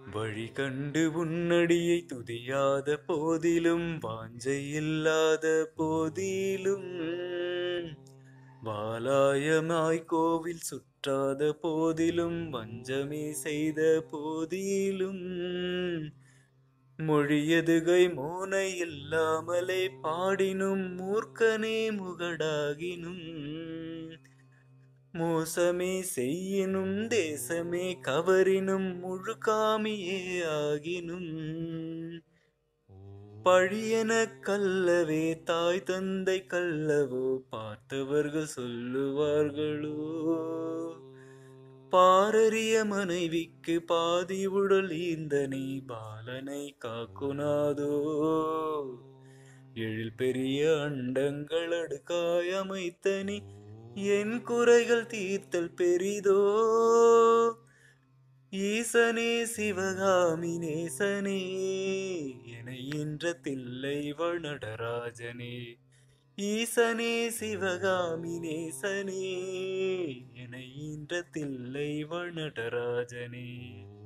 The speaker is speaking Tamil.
வழி கண்டு உன்னடியை துதியாத போதிலும் வாஞ்சை இல்லாத போதிலும் வாலாயமாய் கோவில் சுற்றாத போதிலும் வஞ்சமே செய்த போதிலும் மொழியதுகை மோனை இல்லாமலே பாடினும் மூர்க்கனே முகடாகினும் மோசமே செய்யினும் தேசமே கவரினும் முழுகாமியே ஆகினும் பழியன கல்லவே தாய் தந்தை கல்லவோ பார்த்தவர்கள் சொல்லுவார்களோ பாரறிய மனைவிக்கு பாதி உடல் ஈந்தனை பாலனை காக்குனாதோ எழில் பெரிய அண்டங்கள் அடுக்காய் அமைத்தனி என் குறைகள் தீர்த்தல் பெரிதோ ஈசனே சிவகாமி நேசனே என இன்ற தில்லை வனடராஜனே ஈசனே சிவகாமி நேசனே என இன்ற தில்லை வனடராஜனே